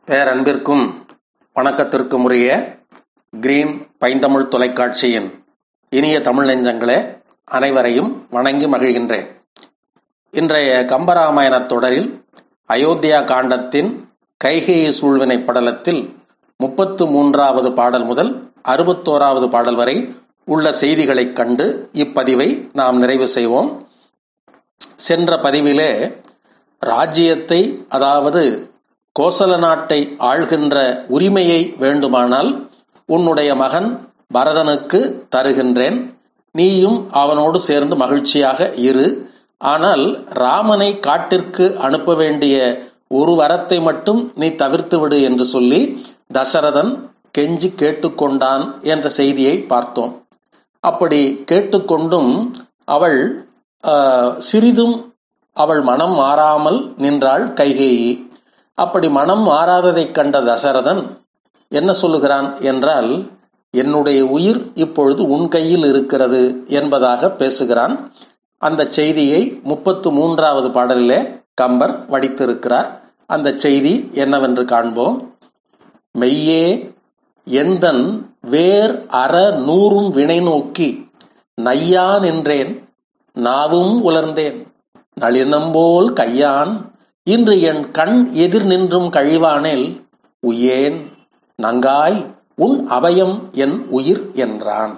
பேரன்பிற்கும் வணக்கத்திற்கும் உரிய கிரீன் பைந்தமிழ் தொலைக்காட்சியின் இனிய தமிழ் நெஞ்சங்களே அனைவரையும் வணங்கி மகிழ்கின்றேன் இன்றைய கம்பராமாயணத் தொடரில் அயோத்தியா காண்டத்தின் கைகேயி சூழ்வினை படலத்தில் முப்பத்து மூன்றாவது பாடல் முதல் அறுபத்தோராவது பாடல் வரை உள்ள செய்திகளைக் கண்டு இப்பதிவை நாம் நிறைவு செய்வோம் சென்ற பதிவிலே ராஜ்யத்தை அதாவது கோசல நாட்டை ஆள்கின்ற உரிமையை வேண்டுமானால் உன்னுடைய மகன் பரதனுக்கு தருகின்றேன் நீயும் அவனோடு சேர்ந்து மகிழ்ச்சியாக இரு ஆனால் ராமனை காட்டிற்கு அனுப்ப வேண்டிய ஒரு வரத்தை மட்டும் நீ தவிர்த்து விடு என்று சொல்லி தசரதன் கெஞ்சி கேட்டுக்கொண்டான் என்ற செய்தியை பார்த்தோம் அப்படி கேட்டுக்கொண்டும் அவள் ஆஹ், சிறிதும் அவள் மனம் மாறாமல் நின்றாள் கைகேயி அப்படி மனம் மாறாததைக் கண்ட தசரதன் என்ன சொல்லுகிறான் என்றால் என்னுடைய உயிர் இப்பொழுது உன் கையில் இருக்கிறது என்பதாக பேசுகிறான் அந்த செய்தியை முப்பத்து மூன்றாவது பாடலிலே கம்பர் வடித்திருக்கிறார் அந்த செய்தி என்னவென்று காண்போம் மெய்யே எந்தன் வேர் அற நூறும் வினை நோக்கி நையா நின்றேன் நாவும் உலர்ந்தேன் நளினம்போல் கையான் இன்று என் கண் எதிர் நின்றும் கழிவானேல் உயேன் நங்காய் உன் அபயம் என் உயிர் என்றான்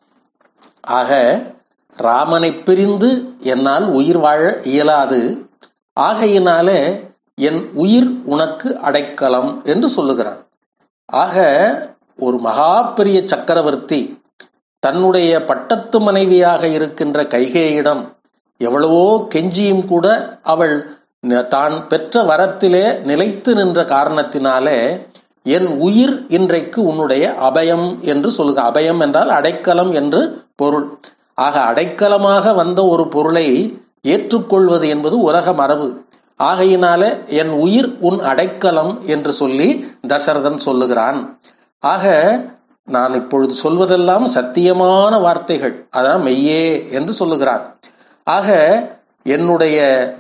ஆக ராமனைப் பிரிந்து என்னால் உயிர் வாழ இயலாது ஆகையினாலே என் உயிர் உனக்கு அடைக்கலம் என்று சொல்லுகிறான் ஆக ஒரு மகா பெரிய சக்கரவர்த்தி தன்னுடைய பட்டத்து மனைவியாக இருக்கின்ற கைகேயிடம் எவ்வளவோ கெஞ்சியும் கூட அவள் ந- தான் பெற்ற வரத்திலே நிலைத்து நின்ற காரணத்தினாலே என் உயிர் இன்றைக்கு உன்னுடைய அபயம் என்று சொல்லுக அபயம் என்றால் அடைக்கலம் என்று பொருள் ஆக அடைக்கலமாக வந்த ஒரு பொருளை ஏற்றுக்கொள்வது என்பது உலக மரபு ஆகையினாலே என் உயிர் உன் அடைக்கலம் என்று சொல்லி தசரதன் சொல்லுகிறான் ஆக நான் இப்பொழுது சொல்வதெல்லாம் சத்தியமான வார்த்தைகள் அதான் மெய்யே என்று சொல்லுகிறான் ஆக என்னுடைய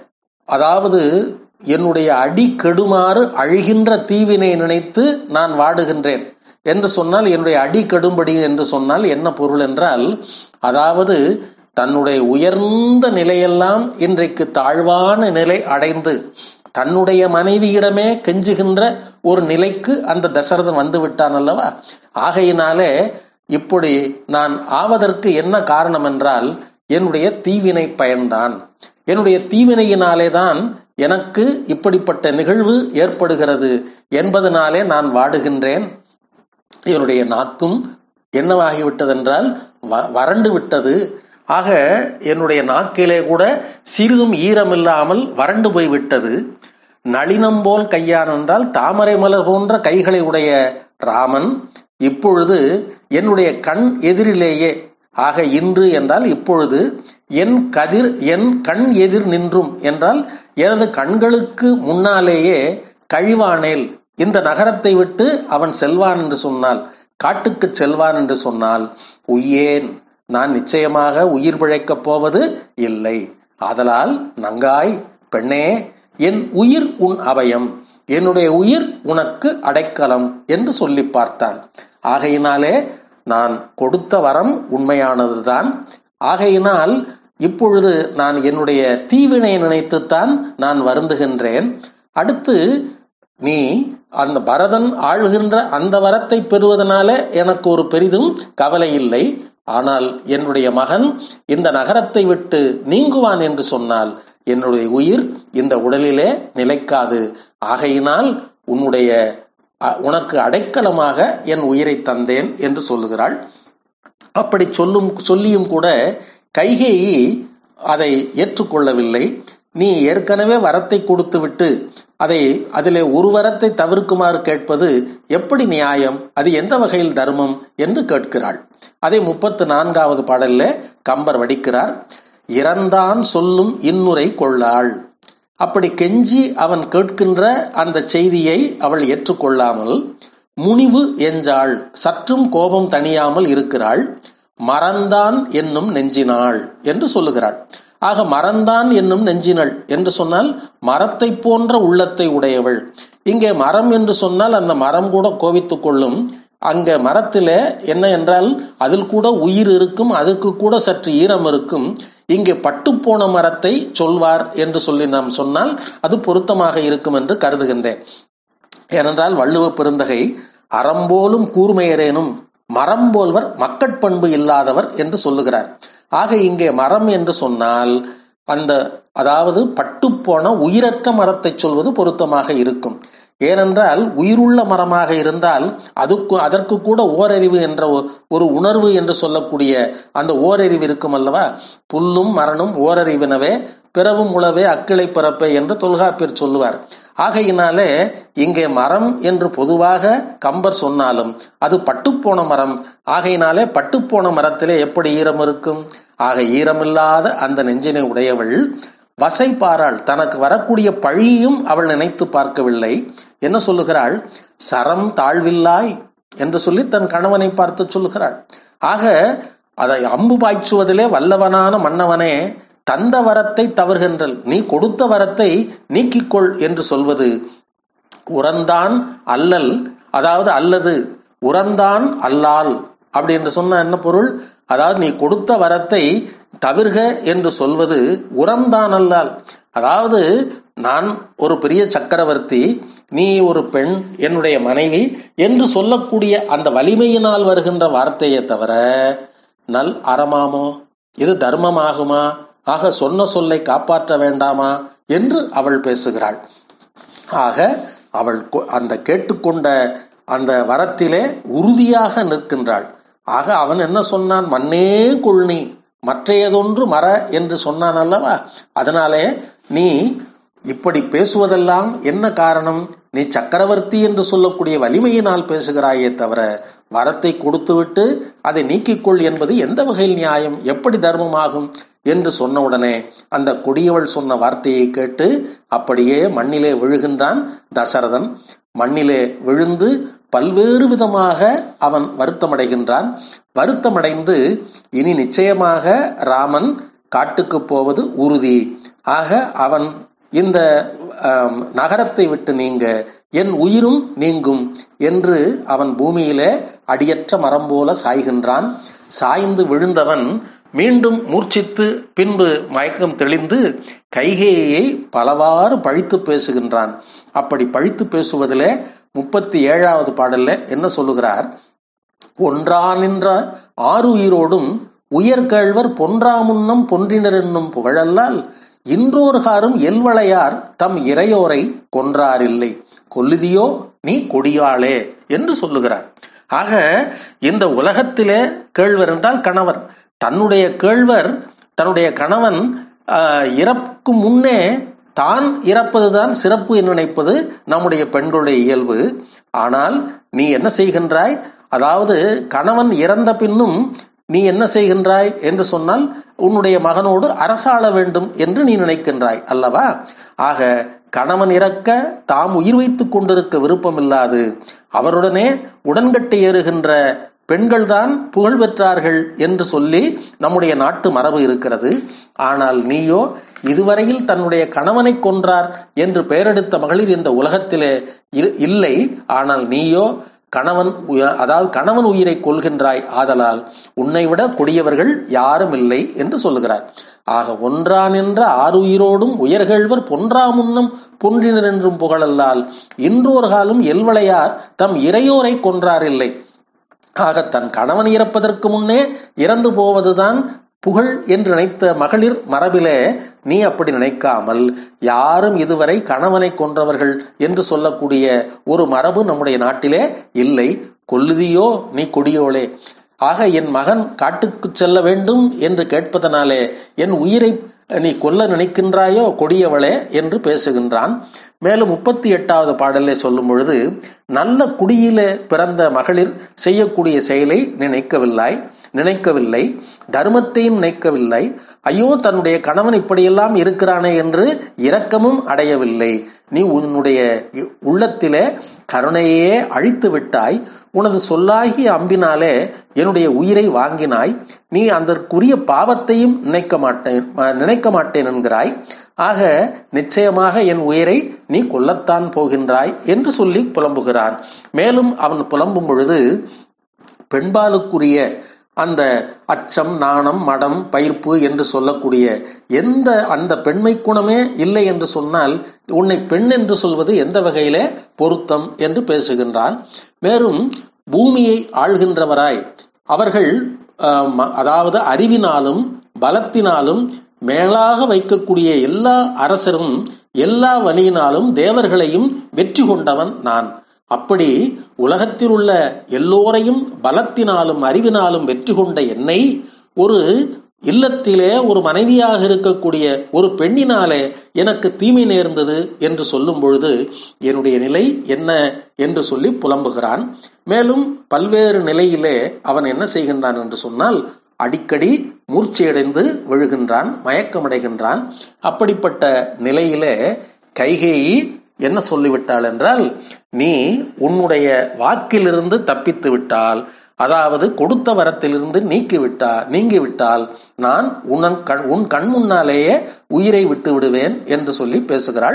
அதாவது என்னுடைய அடி கெடுமாறு அழுகின்ற தீவினை நினைத்து நான் வாடுகின்றேன் என்று சொன்னால் என்னுடைய அடி கெடும்படி என்று சொன்னால் என்ன பொருள் என்றால் அதாவது தன்னுடைய உயர்ந்த நிலையெல்லாம் இன்றைக்கு தாழ்வான நிலை அடைந்து தன்னுடைய மனைவியிடமே கெஞ்சுகின்ற ஒரு நிலைக்கு அந்த தசரதன் வந்து விட்டான் அல்லவா ஆகையினாலே இப்படி நான் ஆவதற்கு என்ன காரணம் என்றால் என்னுடைய தீவினை பயன்தான் என்னுடைய தீவினையினாலே தான் எனக்கு இப்படிப்பட்ட நிகழ்வு ஏற்படுகிறது என்பதனாலே நான் வாடுகின்றேன் என்னுடைய நாக்கும் என்னவாகிவிட்டதென்றால் வ- வறண்டு விட்டது ஆக என்னுடைய நாக்கிலே கூட சிறிதும் ஈரமில்லாமல் வறண்டு போய் விட்டது நளினம் போல் கையான் என்றால் தாமரை மலர் போன்ற கைகளை உடைய ராமன் இப்பொழுது என்னுடைய கண் எதிரிலேயே ஆக இன்று என்றால் இப்பொழுது என் கதிர் என் கண் எதிர் நின்றும் என்றால் எனது கண்களுக்கு முன்னாலேயே கழிவானேல் இந்த நகரத்தை விட்டு அவன் செல்வான் என்று சொன்னால் காட்டுக்கு செல்வான் என்று சொன்னால் உய்யேன் நான் நிச்சயமாக உயிர் பிழைக்கப் போவது இல்லை ஆதலால் நங்காய் பெண்ணே என் உயிர் உன் அபயம் என்னுடைய உயிர் உனக்கு அடைக்கலம் என்று சொல்லி பார்த்தான் ஆகையினாலே நான் கொடுத்த வரம் உண்மையானதுதான் ஆகையினால் இப்பொழுது நான் என்னுடைய தீவினை நினைத்துத்தான் நான் வருந்துகின்றேன் அடுத்து நீ அந்த பரதன் ஆளுகின்ற அந்த வரத்தை பெறுவதனால எனக்கு ஒரு பெரிதும் கவலை இல்லை ஆனால் என்னுடைய மகன் இந்த நகரத்தை விட்டு நீங்குவான் என்று சொன்னால் என்னுடைய உயிர் இந்த உடலிலே நிலைக்காது ஆகையினால் உன்னுடைய அ- உனக்கு அடைக்கலமாக என் உயிரை தந்தேன் என்று சொல்லுகிறாள் அப்படி சொல்லும் சொல்லியும் கூட கைகேயி அதை ஏற்றுக்கொள்ளவில்லை நீ ஏற்கனவே வரத்தை கொடுத்துவிட்டு அதை அதிலே ஒரு வரத்தை தவிர்க்குமாறு கேட்பது எப்படி நியாயம் அது எந்த வகையில் தர்மம் என்று கேட்கிறாள் அதை முப்பத்து நான்காவது பாடல்ல கம்பர் வடிக்கிறார் இறந்தான் சொல்லும் இன்னுரை கொள்ளாள் அப்படி கெஞ்சி அவன் கேட்கின்ற அந்த செய்தியை அவள் ஏற்றுக்கொள்ளாமல் முனிவு என்றாள் சற்றும் கோபம் தணியாமல் இருக்கிறாள் மறந்தான் என்னும் நெஞ்சினாள் என்று சொல்லுகிறாள் ஆக மறந்தான் என்னும் நெஞ்சினள் என்று சொன்னால் மரத்தை போன்ற உள்ளத்தை உடையவள் இங்கே மரம் என்று சொன்னால் அந்த மரம் கூட கோவித்துக் கொள்ளும் அங்க மரத்துல என்ன என்றால் அதில் கூட உயிர் இருக்கும் அதுக்கு கூட சற்று ஈரம் இருக்கும் இங்கே பட்டுப்போன மரத்தை சொல்வார் என்று சொல்லி நாம் சொன்னால் அது பொருத்தமாக இருக்கும் என்று கருதுகின்றேன் ஏனென்றால் வள்ளுவ பெருந்தகை அறம்போலும் கூர்மையரேனும் மரம் போல்வர் மக்கட்பண்பு இல்லாதவர் என்று சொல்லுகிறார் ஆக இங்கே மரம் என்று சொன்னால் அந்த அதாவது பட்டுப்போன உயிரற்ற மரத்தை சொல்வது பொருத்தமாக இருக்கும் ஏனென்றால் உயிருள்ள மரமாக இருந்தால் அதுக்கு அதற்கு கூட ஓரறிவு என்ற ஒரு உணர்வு என்று சொல்லக்கூடிய அந்த ஓரறிவு இருக்கும் அல்லவா புல்லும் மரணும் ஓரறிவினவே பிறவும் உளவே அக்கிளை பிறப்பே என்று தொல்காப்பியர் சொல்லுவார் ஆகையினாலே இங்கே மரம் என்று பொதுவாக கம்பர் சொன்னாலும் அது பட்டுப்போன மரம் ஆகையினாலே பட்டுப்போன மரத்திலே எப்படி ஈரம் இருக்கும் ஆக ஈரமில்லாத அந்த நெஞ்சினை உடையவள் வசை பாராள் தனக்கு வரக்கூடிய பழியும் அவள் நினைத்து பார்க்கவில்லை என்ன சொல்லுகிறாள் சரம் தாழ்வில்லாய் என்று சொல்லி தன் கணவனை பார்த்து சொல்லுகிறாள் ஆக அதை அம்பு பாய்ச்சுவதிலே வல்லவனான மன்னவனே தந்த வரத்தை தவறுகின்றல் நீ கொடுத்த வரத்தை நீக்கிக்கொள் என்று சொல்வது உறந்தான் அல்லல் அதாவது அல்லது உறந்தான் அல்லால் அப்படி என்று சொன்ன என்ன பொருள் அதாவது நீ கொடுத்த வரத்தை தவிர்க என்று சொல்வது உரம்தான் அல்லால் அதாவது நான் ஒரு பெரிய சக்கரவர்த்தி நீ ஒரு பெண் என்னுடைய மனைவி என்று சொல்லக்கூடிய அந்த வலிமையினால் வருகின்ற வார்த்தையை தவிர நல் அறமாமோ இது தர்மமாகுமா ஆக சொன்ன சொல்லை காப்பாற்ற வேண்டாமா என்று அவள் பேசுகிறாள் ஆக அவள் அந்த கேட்டுக்கொண்ட அந்த வரத்திலே உறுதியாக நிற்கின்றாள் ஆக அவன் என்ன சொன்னான் மண்ணே கொள்னி மற்றையதொன்று மற என்று சொன்னான் அல்லவா அதனாலே நீ இப்படி பேசுவதெல்லாம் என்ன காரணம் நீ சக்கரவர்த்தி என்று சொல்லக்கூடிய வலிமையினால் பேசுகிறாயே தவிர வரத்தை கொடுத்துவிட்டு அதை நீக்கிக்கொள் என்பது எந்த வகையில் நியாயம் எப்படி தர்மமாகும் என்று சொன்னவுடனே அந்த கொடியவள் சொன்ன வார்த்தையை கேட்டு அப்படியே மண்ணிலே விழுகின்றான் தசரதன் மண்ணிலே விழுந்து பல்வேறு விதமாக அவன் வருத்தமடைகின்றான் வருத்தமடைந்து இனி நிச்சயமாக ராமன் காட்டுக்கு போவது உறுதி ஆக அவன் இந்த நகரத்தை விட்டு நீங்க என் உயிரும் நீங்கும் என்று அவன் பூமியிலே அடியற்ற மரம் போல சாய்கின்றான் சாய்ந்து விழுந்தவன் மீண்டும் மூர்ச்சித்து பின்பு மயக்கம் தெளிந்து கைகேயை பலவாறு பழித்து பேசுகின்றான் அப்படி பழித்து பேசுவதிலே முப்பத்தி ஏழாவது பாடல்ல என்ன சொல்லுகிறார் ஒன்றானின்ற ஆறுயிரோடும் உயர்கேழ்வர் பொன்றாமுன்னம் பொன்றினர் என்னும் புகழல்லால் இன்றோர்காரும் எல்வளையார் தம் இறையோரை கொன்றாரில்லை கொல்லுதியோ நீ கொடியாளே என்று சொல்லுகிறார் ஆக இந்த உலகத்திலே கேழ்வர் என்றால் கணவர் தன்னுடைய கேழ்வர் தன்னுடைய கணவன் இறக்கும் முன்னே தான் இறப்பதுதான் சிறப்பு என்று நினைப்பது நம்முடைய பெண்களுடைய இயல்பு ஆனால் நீ என்ன செய்கின்றாய் அதாவது கணவன் இறந்த பின்னும் நீ என்ன செய்கின்றாய் என்று சொன்னால் உன்னுடைய மகனோடு அரசாள வேண்டும் என்று நீ நினைக்கின்றாய் அல்லவா ஆக கணவன் இறக்க தாம் உயிர் வைத்துக் கொண்டிருக்க விருப்பமில்லாது அவருடனே உடன்கட்டை ஏறுகின்ற பெண்கள் தான் புகழ் பெற்றார்கள் என்று சொல்லி நம்முடைய நாட்டு மரபு இருக்கிறது ஆனால் நீயோ இதுவரையில் தன்னுடைய கணவனை கொன்றார் என்று பெயரெடுத்த மகளிர் இந்த உலகத்திலே இல்லை ஆனால் நீயோ கணவன் அதாவது கணவன் உயிரை கொள்கின்றாய் ஆதலால் உன்னை விட கொடியவர்கள் யாரும் இல்லை என்று சொல்லுகிறார் ஆக ஒன்றான் என்ற ஆறுயிரோடும் உயர்கழ்வர் பொன்றா முன்னம் பொன்றினர் என்றும் புகழல்லால் இன்றோர் காலம் எல்வளையார் தம் இறையோரை கொன்றார் இல்லை ஆக தன் கணவன் இறப்பதற்கு முன்னே இறந்து போவதுதான் புகழ் என்று நினைத்த மகளிர் மரபிலே நீ அப்படி நினைக்காமல் யாரும் இதுவரை கணவனை கொன்றவர்கள் என்று சொல்லக்கூடிய ஒரு மரபு நம்முடைய நாட்டிலே இல்லை கொல்லுதியோ நீ கொடியோளே ஆக என் மகன் காட்டுக்கு செல்ல வேண்டும் என்று கேட்பதனாலே என் உயிரை நீ கொல்ல நினைக்கின்றாயோ கொடியவளே என்று பேசுகின்றான் மேலும் முப்பத்தி எட்டாவது பாடலே சொல்லும் பொழுது நல்ல குடியிலே பிறந்த மகளிர் செய்யக்கூடிய செயலை நினைக்கவில்லை நினைக்கவில்லை தர்மத்தையும் நினைக்கவில்லை ஐயோ தன்னுடைய கணவன் இப்படியெல்லாம் இருக்கிறானே என்று இரக்கமும் அடையவில்லை நீ உன்னுடைய உள்ளத்திலே கருணையே அழித்து விட்டாய் உனது சொல்லாகிய அம்பினாலே என்னுடைய உயிரை வாங்கினாய் நீ அதற்குரிய பாவத்தையும் நினைக்க மாட்டேன் நினைக்க மாட்டேன் என்கிறாய் ஆக நிச்சயமாக என் உயிரை நீ கொல்லத்தான் போகின்றாய் என்று சொல்லி புலம்புகிறான் மேலும் அவன் புலம்பும் பொழுது பெண்பாலுக்குரிய அந்த அச்சம் நாணம் மடம் பயிர்ப்பு என்று சொல்லக்கூடிய எந்த அந்த பெண்மை குணமே இல்லை என்று சொன்னால் உன்னை பெண் என்று சொல்வது எந்த வகையிலே பொருத்தம் என்று பேசுகின்றான் மேலும் பூமியை ஆள்கின்றவராய் அவர்கள் அதாவது அறிவினாலும் பலத்தினாலும் மேலாக வைக்கக்கூடிய எல்லா அரசரும் எல்லா வழியினாலும் தேவர்களையும் வெற்றி கொண்டவன் நான் அப்படி உலகத்தில் உள்ள எல்லோரையும் பலத்தினாலும் அறிவினாலும் வெற்றி கொண்ட என்னை ஒரு இல்லத்திலே ஒரு மனைவியாக இருக்கக்கூடிய ஒரு பெண்ணினாலே எனக்கு தீமை நேர்ந்தது என்று சொல்லும் பொழுது என்னுடைய நிலை என்ன என்று சொல்லி புலம்புகிறான் மேலும் பல்வேறு நிலையிலே அவன் என்ன செய்கின்றான் என்று சொன்னால் அடிக்கடி மூர்ச்சியடைந்து விழுகின்றான் மயக்கமடைகின்றான் அப்படிப்பட்ட நிலையிலே கைகேயி என்ன சொல்லிவிட்டாள் என்றால் நீ உன்னுடைய வாக்கிலிருந்து தப்பித்து விட்டால் அதாவது கொடுத்த வரத்திலிருந்து நீக்கிவிட்டா நீங்கிவிட்டால் நான் உன் கண் உன் கண் முன்னாலேயே உயிரை விட்டு விடுவேன் என்று சொல்லி பேசுகிறாள்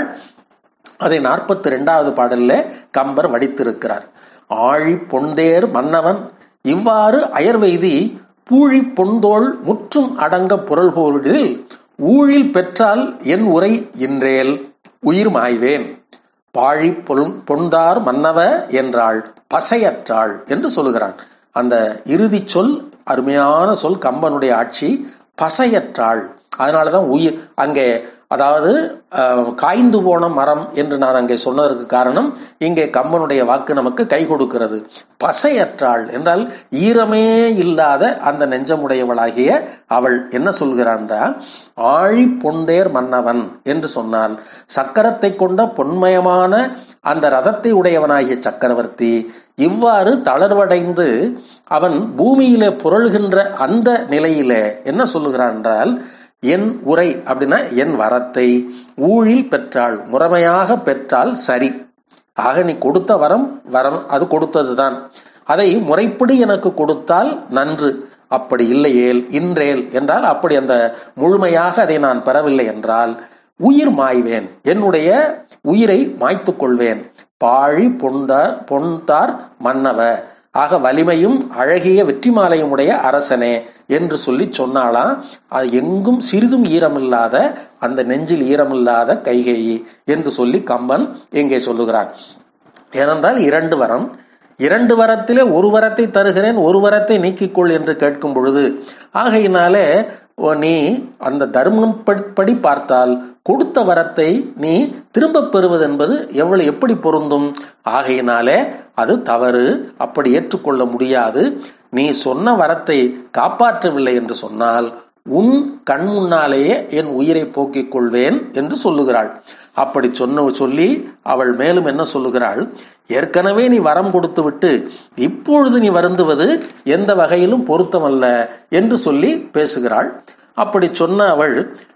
அதை நாற்பத்தி ரெண்டாவது பாடல்ல கம்பர் வடித்திருக்கிறார் ஆழி பொந்தேர் மன்னவன் இவ்வாறு அயர்வெய்தி பூழி பொந்தோள் முற்றும் அடங்க புரள் போரிடில் ஊழில் பெற்றால் என் உரை இன்றேல் உயிர் மாய்வேன் பாழி பொந்தார் மன்னவ என்றாள் பசையற்றாள் என்று சொல்லுகிறான் அந்த இறுதி சொல் அருமையான சொல் கம்பனுடைய ஆட்சி பசையற்றாள் அதனாலதான் உயிர் அங்கே அதாவது காய்ந்து போன மரம் என்று நான் அங்கே சொன்னதற்கு காரணம் இங்கே கம்பனுடைய வாக்கு நமக்கு கை கொடுக்கிறது பசையற்றாள் என்றால் ஈரமே இல்லாத அந்த நெஞ்சமுடையவளாகிய அவள் என்ன சொல்கிறான்றா ஆழி பொந்தேர் மன்னவன் என்று சொன்னால் சக்கரத்தை கொண்ட பொன்மயமான அந்த ரதத்தை உடையவனாகிய சக்கரவர்த்தி இவ்வாறு தளர்வடைந்து அவன் பூமியிலே புரள்கின்ற அந்த நிலையிலே என்ன சொல்லுகிறான் என்றால் என் உரை அப்படின்னா என் வரத்தை ஊழில் பெற்றாள் முறைமையாக பெற்றால் சரி ஆக நீ கொடுத்த வரம் வரம் அது கொடுத்ததுதான் அதை முறைப்படி எனக்கு கொடுத்தால் நன்று அப்படி இல்லையேல் இன்றேல் என்றால் அப்படி அந்த முழுமையாக அதை நான் பெறவில்லை என்றால் உயிர் மாய்வேன் என்னுடைய உயிரை மாய்த்து கொள்வேன் பாழி பொந்தார் பொன்தார் மன்னவ ஆக வலிமையும் அழகிய வெற்றி மாலையும் உடைய அரசனே என்று சொல்லி சொன்னாலாம் அது எங்கும் சிறிதும் ஈரமில்லாத அந்த நெஞ்சில் ஈரமில்லாத கைகேயி என்று சொல்லி கம்பன் இங்கே சொல்லுகிறான் ஏனென்றால் இரண்டு வரம் இரண்டு வரத்திலே ஒரு வரத்தை தருகிறேன் ஒரு வரத்தை நீக்கிக்கொள் என்று கேட்கும் பொழுது ஆகையினாலே நீ அந்த தர்மம் படி பார்த்தால் கொடுத்த வரத்தை நீ திரும்ப பெறுவது என்பது எவ்வளவு எப்படி பொருந்தும் ஆகையினாலே அது தவறு அப்படி ஏற்றுக்கொள்ள முடியாது நீ சொன்ன வரத்தை காப்பாற்றவில்லை என்று சொன்னால் உன் கண் முன்னாலேயே என் உயிரை போக்கிக் கொள்வேன் என்று சொல்லுகிறாள் அப்படி சொன்ன சொல்லி அவள் மேலும் என்ன சொல்லுகிறாள் ஏற்கனவே நீ வரம் கொடுத்து விட்டு இப்பொழுது நீ வருந்துவது எந்த வகையிலும் பொருத்தமல்ல என்று சொல்லி பேசுகிறாள் அப்படி சொன்ன அவள்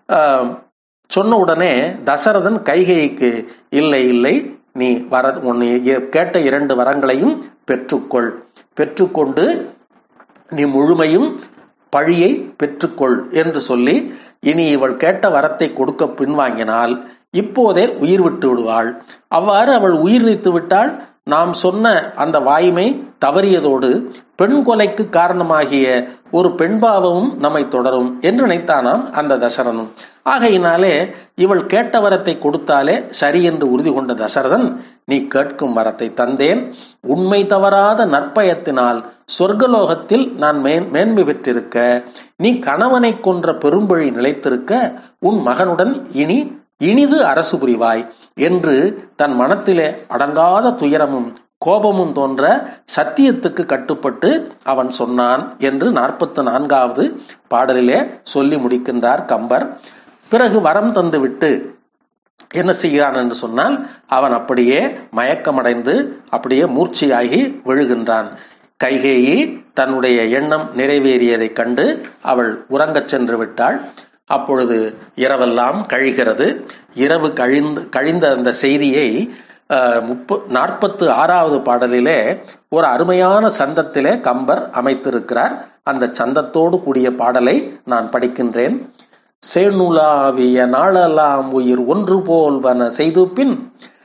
சொன்ன உடனே தசரதன் கைகைக்கு இல்லை இல்லை நீ வர உன்னை கேட்ட இரண்டு வரங்களையும் பெற்றுக்கொள் பெற்றுக்கொண்டு நீ முழுமையும் பழியை பெற்றுக்கொள் என்று சொல்லி இனி இவள் கேட்ட வரத்தை கொடுக்க பின்வாங்கினால் இப்போதே உயிர் விட்டு விடுவாள் அவ்வாறு அவள் உயிர் நீத்து விட்டால் நாம் சொன்ன அந்த வாய்மை தவறியதோடு பெண் கொலைக்கு காரணமாகிய ஒரு பெண்பாவமும் நம்மை தொடரும் என்று நினைத்தானாம் அந்த தசரனும் ஆகையினாலே இவள் கேட்ட வரத்தை கொடுத்தாலே சரி என்று உறுதி கொண்ட தசரதன் நீ கேட்கும் வரத்தை தந்தேன் உண்மை தவறாத நற்பயத்தினால் சொர்க்கலோகத்தில் நான் மேன் மேன்மை பெற்றிருக்க நீ கணவனை கொன்ற பெரும்பழி நிலைத்திருக்க உன் மகனுடன் இனி இனிது அரசு புரிவாய் என்று தன் மனத்திலே அடங்காத துயரமும் கோபமும் தோன்ற சத்தியத்துக்கு கட்டுப்பட்டு அவன் சொன்னான் என்று நாற்பத்தி நான்காவது பாடலிலே சொல்லி முடிக்கின்றார் கம்பர் பிறகு வரம் தந்துவிட்டு என்ன செய்கிறான் என்று சொன்னால் அவன் அப்படியே மயக்கமடைந்து அப்படியே மூர்ச்சியாகி விழுகின்றான் கைகேயி தன்னுடைய எண்ணம் நிறைவேறியதைக் கண்டு அவள் உறங்கச் சென்று விட்டாள் அப்பொழுது இரவெல்லாம் கழிகிறது இரவு கழிந்து கழிந்த அந்த செய்தியை முப்ப நாற்பத்து ஆறாவது பாடலிலே ஒரு அருமையான சந்தத்திலே கம்பர் அமைத்திருக்கிறார் அந்த சந்தத்தோடு கூடிய பாடலை நான் படிக்கின்றேன் சேணுலாவிய நாளலாம் உயிர் ஒன்று போல்வன செய்து பின்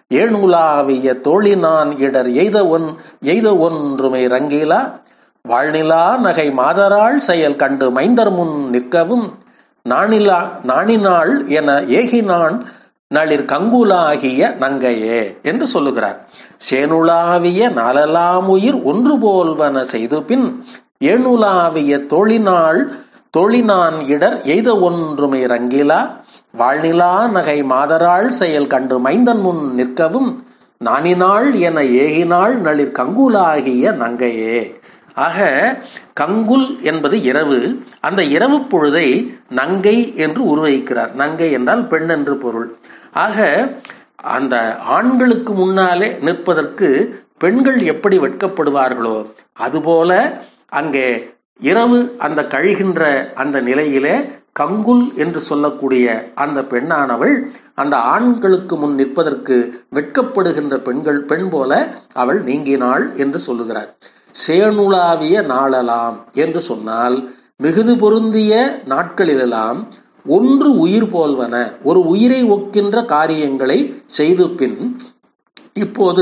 ஏணுலாவிய தோழினான் இடர் எய்த ஒன் எய்த ஒன்றுமை ரங்கிலா வாழ்நிலா நகை மாதராள் செயல் கண்டு மைந்தர் முன் நிற்கவும் நாணிலா நாணினாள் என ஏகினான் நளிர் கங்குலாகிய நங்கையே என்று சொல்லுகிறார் சேனுலாவிய நாளலாம் உயிர் ஒன்று போல்வன செய்து பின் ஏணுலாவிய தோழினாள் தோழினான் இடர் எய்த ஒன்றுமை ரங்கிலா வாழ்நிலா நகை மாதராள் செயல் கண்டு மைந்தன் முன் நிற்கவும் நானினாள் என ஏகினாள் நளிர் கங்குலாகிய நங்கையே ஆக கங்குல் என்பது இரவு அந்த இரவு பொழுதை நங்கை என்று உருவகிக்கிறார் நங்கை என்றால் பெண் என்று பொருள் ஆக அந்த ஆண்களுக்கு முன்னாலே நிற்பதற்கு பெண்கள் எப்படி வெட்கப்படுவார்களோ அதுபோல அங்கே இரவு அந்த கழிகின்ற அந்த நிலையிலே கங்குல் என்று சொல்லக்கூடிய அந்த பெண்ணானவள் அந்த ஆண்களுக்கு முன் நிற்பதற்கு வெட்கப்படுகின்ற பெண்கள் பெண் போல அவள் நீங்கினாள் என்று சொல்லுகிறார் சேனுலாவிய நாளலாம் என்று சொன்னால் மிகுது பொருந்திய நாட்களிலெல்லாம் ஒன்று உயிர் போல்வன ஒரு உயிரை ஒக்கின்ற காரியங்களை செய்து பின் இப்போது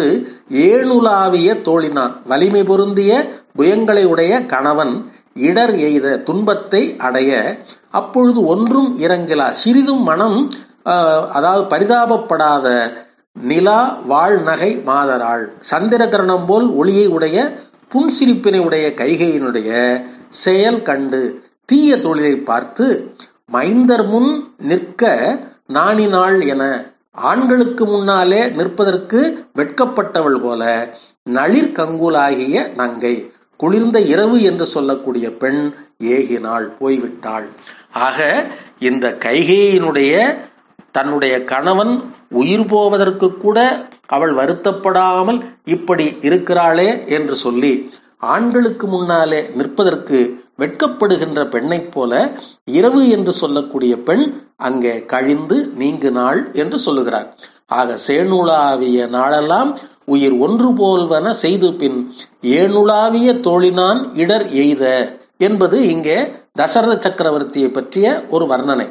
ஏணுலாவிய தோழினான் வலிமை பொருந்திய புயங்களை உடைய கணவன் இடர் எய்த துன்பத்தை அடைய அப்பொழுது ஒன்றும் இறங்கிலா சிறிதும் மனம் அதாவது பரிதாபப்படாத நிலா வாழ் நகை மாதராள் சந்திரகரணம் போல் ஒளியை உடைய புன்சிரிப்பினை உடைய கைகையினுடைய செயல் கண்டு தீய தொழிலை பார்த்து மைந்தர் முன் நிற்க நாணினாள் என ஆண்களுக்கு முன்னாலே நிற்பதற்கு வெட்கப்பட்டவள் போல நளிர் கங்குலாகிய நங்கை குளிர்ந்த இரவு என்று சொல்லக்கூடிய பெண் ஏகினாள் போய்விட்டாள் ஆக இந்த கைகேயினுடைய தன்னுடைய கணவன் உயிர் போவதற்கு கூட அவள் வருத்தப்படாமல் இப்படி இருக்கிறாளே என்று சொல்லி ஆண்களுக்கு முன்னாலே நிற்பதற்கு வெட்கப்படுகின்ற பெண்ணைப் போல இரவு என்று சொல்லக்கூடிய பெண் அங்கே கழிந்து நீங்கு நாள் என்று சொல்லுகிறார் ஆக சேனுலாவிய நாளெல்லாம் உயிர் ஒன்று போல்வன செய்து பின் ஏனுலாவிய தோழினான் இடர் எய்த என்பது இங்கே தசரத சக்கரவர்த்தியை பற்றிய ஒரு வர்ணனை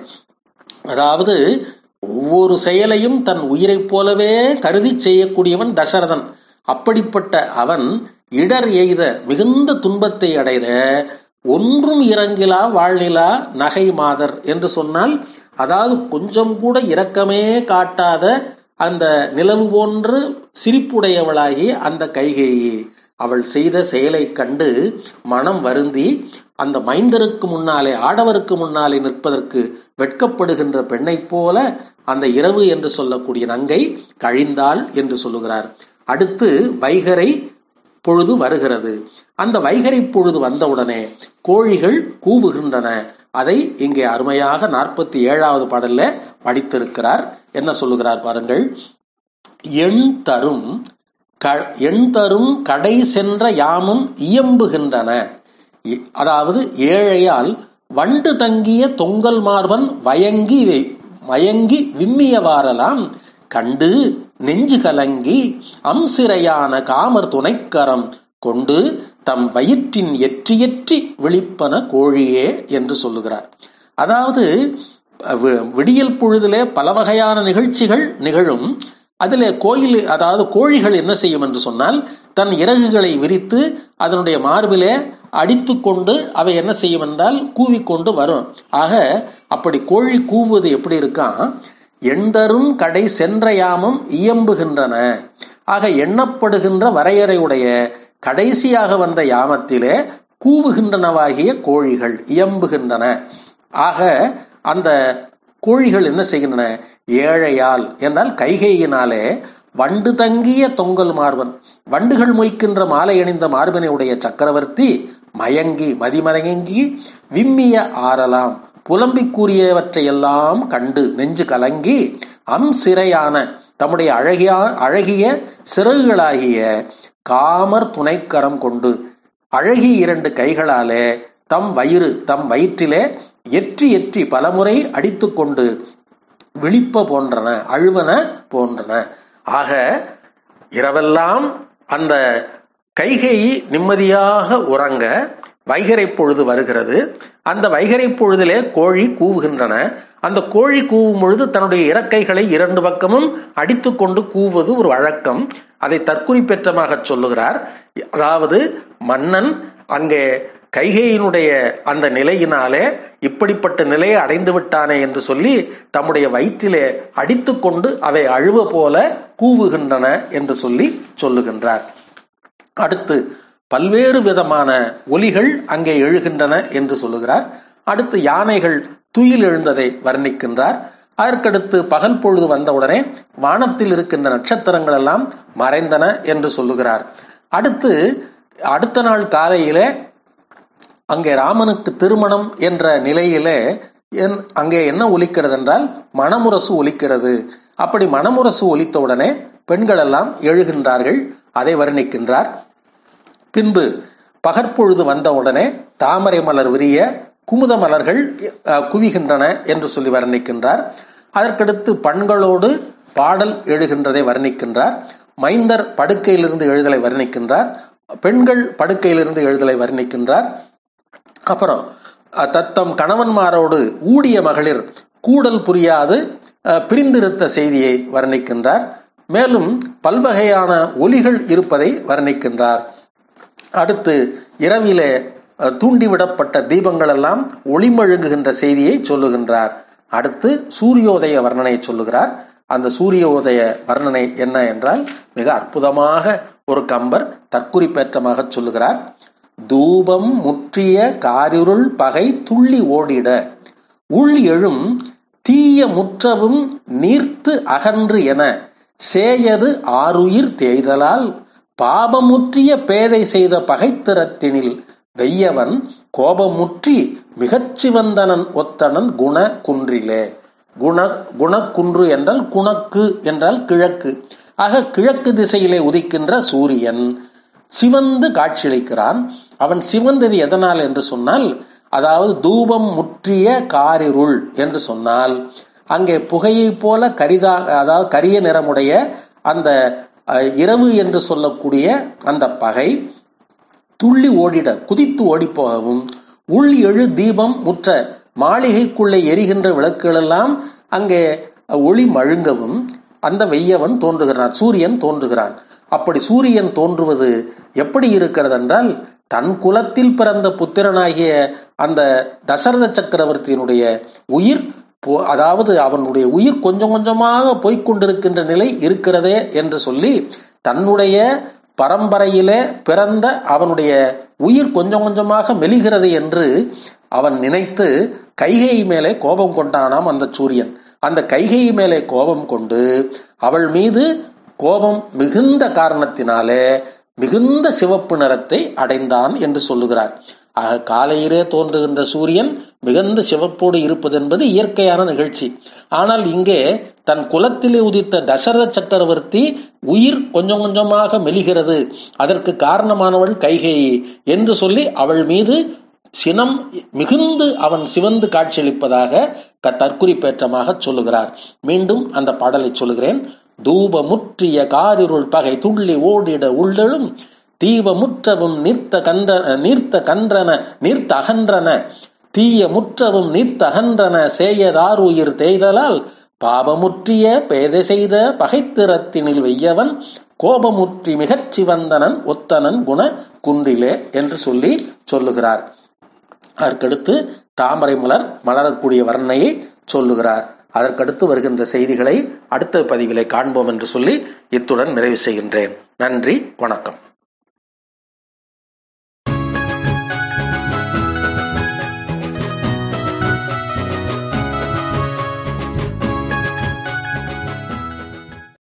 அதாவது ஒவ்வொரு செயலையும் தன் உயிரைப் போலவே கருதி செய்யக்கூடியவன் தசரதன் அப்படிப்பட்ட அவன் இடர் எய்த மிகுந்த துன்பத்தை அடைத ஒன்றும் இறங்கிலா வாழ்நிலா நகை மாதர் என்று சொன்னால் அதாவது கொஞ்சம் கூட இரக்கமே காட்டாத அந்த நிலவு போன்று சிரிப்புடையவளாகி அந்த கைகேயி அவள் செய்த செயலை கண்டு மனம் வருந்தி அந்த மைந்தருக்கு முன்னாலே ஆடவருக்கு முன்னாலே நிற்பதற்கு வெட்கப்படுகின்ற பெண்ணைப் போல அந்த இரவு என்று சொல்லக்கூடிய நங்கை கழிந்தாள் என்று சொல்லுகிறார் அடுத்து வைகரை பொழுது வருகிறது அந்த வைகரை பொழுது வந்தவுடனே கோழிகள் கூவுகின்றன அதை இங்கே அருமையாக நாற்பத்தி ஏழாவது பாடல்ல படித்திருக்கிறார் என்ன சொல்லுகிறார் பாருங்கள் எண் தரும் எண் தரும் கடை சென்ற யாமும் இயம்புகின்றன அதாவது ஏழையால் வண்டு தங்கிய தொங்கல் மார்பன் வயங்கி மயங்கி விம்மியவாறலாம் கண்டு நெஞ்சு கலங்கி அம்சிறையான காமர் துணைக்கரம் கொண்டு தம் வயிற்றின் எற்றி எற்றி விழிப்பன கோழியே என்று சொல்லுகிறார் அதாவது விடியல் பொழுதிலே பல வகையான நிகழ்ச்சிகள் நிகழும் அதில் கோயில் அதாவது கோழிகள் என்ன செய்யும் என்று சொன்னால் தன் இறகுகளை விரித்து அதனுடைய மார்பிலே அடித்து கொண்டு அவை என்ன செய்யும் என்றால் கூவிக்கொண்டு வரும் ஆக அப்படி கோழி கூவுவது எப்படி இருக்கான் எண்தரும் கடை சென்ற யாமம் இயம்புகின்றன ஆக எண்ணப்படுகின்ற வரையறையுடைய கடைசியாக வந்த யாமத்திலே கூவுகின்றனவாகிய கோழிகள் இயம்புகின்றன ஆக அந்த கோழிகள் என்ன செய்கின்றன ஏழையால் என்றால் கைகையினாலே வண்டு தங்கிய தொங்கல் மார்பன் வண்டுகள் மொய்க்கின்ற மாலை அணிந்த மார்பனை உடைய சக்கரவர்த்தி மயங்கி மதிமயங்கி விம்மிய ஆறலாம் புலம்பிக் கூறியவற்றையெல்லாம் கண்டு நெஞ்சு கலங்கி அம் சிறையான தம்முடைய அழகிய அழகிய சிறகுகளாகிய காமர் துணைக்கரம் கொண்டு அழகிய இரண்டு கைகளாலே தம் வயிறு தம் வயிற்றிலே எற்றி எற்றி பலமுறை அடித்துக்கொண்டு விழிப்ப போன்றன அழுவன போன்றன ஆக இரவெல்லாம் அந்த கைகேயி நிம்மதியாக உறங்க வைகரை பொழுது வருகிறது அந்த வைகரை பொழுதிலே கோழி கூவுகின்றன அந்த கோழி கூவும் பொழுது தன்னுடைய இறக்கைகளை இரண்டு பக்கமும் அடித்துக்கொண்டு கூவது ஒரு வழக்கம் அதை தற்குறிப்பேற்றமாக சொல்லுகிறார் அதாவது மன்னன் அங்கே கைகையினுடைய அந்த நிலையினாலே இப்படிப்பட்ட நிலையை அடைந்து விட்டானே என்று சொல்லி தம்முடைய வயிற்றிலே அடித்துக்கொண்டு அவை அழுவ போல கூவுகின்றன என்று சொல்லி சொல்லுகின்றார் அடுத்து பல்வேறு விதமான ஒலிகள் அங்கே எழுகின்றன என்று சொல்லுகிறார் அடுத்து யானைகள் துயில் எழுந்ததை வர்ணிக்கின்றார் அதற்கடுத்து பகல் பொழுது வந்தவுடனே வானத்தில் இருக்கின்ற நட்சத்திரங்கள் எல்லாம் மறைந்தன என்று சொல்லுகிறார் அடுத்து அடுத்த நாள் காலையிலே அங்கே ராமனுக்கு திருமணம் என்ற நிலையிலே அங்கே என்ன ஒலிக்கிறது என்றால் மணமுரசு ஒலிக்கிறது அப்படி மணமுரசு ஒலித்தவுடனே பெண்கள் எல்லாம் எழுகின்றார்கள் அதை வர்ணிக்கின்றார் பின்பு பகற்பொழுது வந்தவுடனே தாமரை மலர் விரிய குமுத மலர்கள் குவிகின்றன என்று சொல்லி வர்ணிக்கின்றார் அதற்கடுத்து பண்களோடு பாடல் எழுகின்றதை வர்ணிக்கின்றார் மைந்தர் படுக்கையிலிருந்து எழுதலை வர்ணிக்கின்றார் பெண்கள் படுக்கையிலிருந்து எழுதலை வர்ணிக்கின்றார் அப்புறம் தத்தம் கணவன்மாரோடு ஊடிய மகளிர் கூடல் புரியாது பிரிந்திருத்த செய்தியை வர்ணிக்கின்றார் மேலும் பல்வகையான ஒலிகள் இருப்பதை வர்ணிக்கின்றார் அடுத்து இரவிலே தூண்டிவிடப்பட்ட தீபங்கள் எல்லாம் ஒளிமழுங்குகின்ற செய்தியை சொல்லுகின்றார் அடுத்து சூரியோதய வர்ணனை சொல்லுகிறார் அந்த சூரியோதய வர்ணனை என்ன என்றால் மிக அற்புதமாக ஒரு கம்பர் தற்குறிப்பேற்றமாக சொல்லுகிறார் தூபம் முற்றிய காரிருள் பகை துள்ளி ஓடிட உள் எழும் தீய முற்றவும் நீர்த்து அகன்று என சேயது ஆறுயிர் தேய்தலால் பாபமுற்றிய பேதை செய்த பகைத்திறத்தினில் வெய்யவன் கோபமுற்றி மிகச்சிவந்தனன் ஒத்தனன் குண குன்றிலே குண குணக்குன்று என்றால் குணக்கு என்றால் கிழக்கு ஆக கிழக்கு திசையிலே உதிக்கின்ற சூரியன் சிவந்து காட்சியளிக்கிறான் அவன் சிவந்தது எதனால் என்று சொன்னால் அதாவது தூபம் முற்றிய காரிருள் என்று சொன்னால் அங்கே புகையை போல கரிதா அதாவது கரிய நிறமுடைய அந்த இரவு என்று சொல்லக்கூடிய அந்த பகை துள்ளி ஓடிட குதித்து ஓடி போகவும் உள் எழு தீபம் முற்ற மாளிகைக்குள்ளே எரிகின்ற விளக்குகளெல்லாம் அங்கே ஒளி மழுங்கவும் அந்த வெய்யவன் தோன்றுகிறான் சூரியன் தோன்றுகிறான் அப்படி சூரியன் தோன்றுவது எப்படி இருக்கிறது என்றால் தன் குலத்தில் பிறந்த புத்திரனாகிய அந்த தசரத சக்கரவர்த்தியினுடைய உயிர் அதாவது அவனுடைய உயிர் கொஞ்சம் கொஞ்சமாக போய்கொண்டிருக்கின்ற நிலை இருக்கிறதே என்று சொல்லி தன்னுடைய பரம்பரையிலே பிறந்த அவனுடைய உயிர் கொஞ்சம் கொஞ்சமாக மெலிகிறது என்று அவன் நினைத்து கைகை மேலே கோபம் கொண்டானாம் அந்த சூரியன் அந்த கைகை மேலே கோபம் கொண்டு அவள் மீது கோபம் மிகுந்த காரணத்தினாலே மிகுந்த சிவப்பு நிறத்தை அடைந்தான் என்று சொல்லுகிறார் ஆக காலையிலே தோன்றுகின்ற சூரியன் மிகுந்த சிவப்போடு இருப்பது என்பது இயற்கையான நிகழ்ச்சி ஆனால் இங்கே தன் குலத்திலே உதித்த தசரத சக்கரவர்த்தி உயிர் கொஞ்சம் கொஞ்சமாக மெலிகிறது அதற்கு காரணமானவள் கைகேயி என்று சொல்லி அவள் மீது சினம் மிகுந்து அவன் சிவந்து காட்சியளிப்பதாக தற்குறிப்பேற்றமாக சொல்லுகிறார் மீண்டும் அந்த பாடலை சொல்லுகிறேன் தூப முற்றிய காரிருள் பகை துள்ளி ஓடிட உள்ளெழும் தீவ முற்றவும் நீர்த்த கன்ற நீர்த்த கன்றன நீர்த்த அகன்றன தீய முற்றவும் நீர்த்த அகன்றன சேயதாருயிர் தேய்தலால் பாபமுற்றிய பேதை செய்த பகைத்திறத்தினில் வெய்யவன் கோபமுற்றி மிகச் சிவந்தனன் ஒத்தனன் குண குன்றிலே என்று சொல்லி சொல்லுகிறார் அதற்கடுத்து தாமரை மலர் மலரக்கூடிய வர்ணையை சொல்லுகிறார் அதற்கடுத்து வருகின்ற செய்திகளை அடுத்த பதிவிலை காண்போம் என்று சொல்லி இத்துடன் நிறைவு செய்கின்றேன் நன்றி வணக்கம்